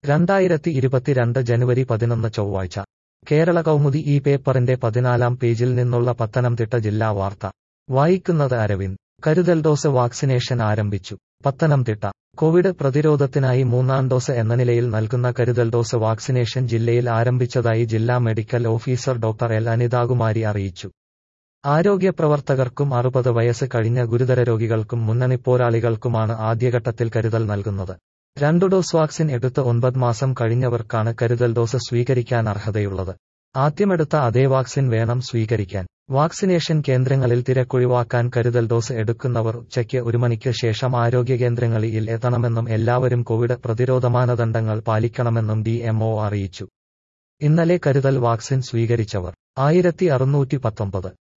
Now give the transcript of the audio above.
രണ്ടായിരത്തി ഇരുപത്തിരണ്ട് ജനുവരി പതിനൊന്ന് ചൊവ്വാഴ്ച കേരള കൗമുദി ഈ പേപ്പറിന്റെ പതിനാലാം പേജിൽ നിന്നുള്ള പത്തനംതിട്ട ജില്ലാ വാർത്ത വായിക്കുന്നത് അരവിന്ദ് കരുതൽ ഡോസ് വാക്സിനേഷൻ ആരംഭിച്ചു പത്തനംതിട്ട കോവിഡ് പ്രതിരോധത്തിനായി മൂന്നാം ഡോസ് എന്ന നിലയിൽ നൽകുന്ന കരുതൽ ഡോസ് വാക്സിനേഷൻ ജില്ലയിൽ ആരംഭിച്ചതായി ജില്ലാ medical officer doctor L Anithakumari അറിയിച്ചു ആരോഗ്യ പ്രവർത്തകർക്കും അറുപത് വയസ്സ് കഴിഞ്ഞ ഗുരുതര രോഗികൾക്കും മുന്നണിപ്പോരാളികൾക്കുമാണ് ആദ്യഘട്ടത്തിൽ കരുതൽ നൽകുന്നത് രണ്ടു ഡോസ് വാക്സിൻ എടുത്ത് ഒൻപത് മാസം കഴിഞ്ഞവർക്കാണ് കരുതൽ ഡോസ് സ്വീകരിക്കാൻ അർഹതയുള്ളത് ആദ്യമെടുത്ത അതേ വാക്സിൻ വേണം സ്വീകരിക്കാൻ വാക്സിനേഷൻ കേന്ദ്രങ്ങളിൽ തിരക്കൊഴിവാക്കാൻ കരുതൽ ഡോസ് എടുക്കുന്നവർ ഉച്ചയ്ക്ക് ഒരു മണിക്ക് ശേഷം ആരോഗ്യ കേന്ദ്രങ്ങളിൽ എത്തണമെന്നും എല്ലാവരും കോവിഡ് പ്രതിരോധ മാനദണ്ഡങ്ങൾ പാലിക്കണമെന്നും ഡിഎംഒ അറിയിച്ചു ഇന്നലെ കരുതൽ വാക്സിൻ സ്വീകരിച്ചവർ ആയിരത്തി അറുന്നൂറ്റി പത്തൊമ്പത്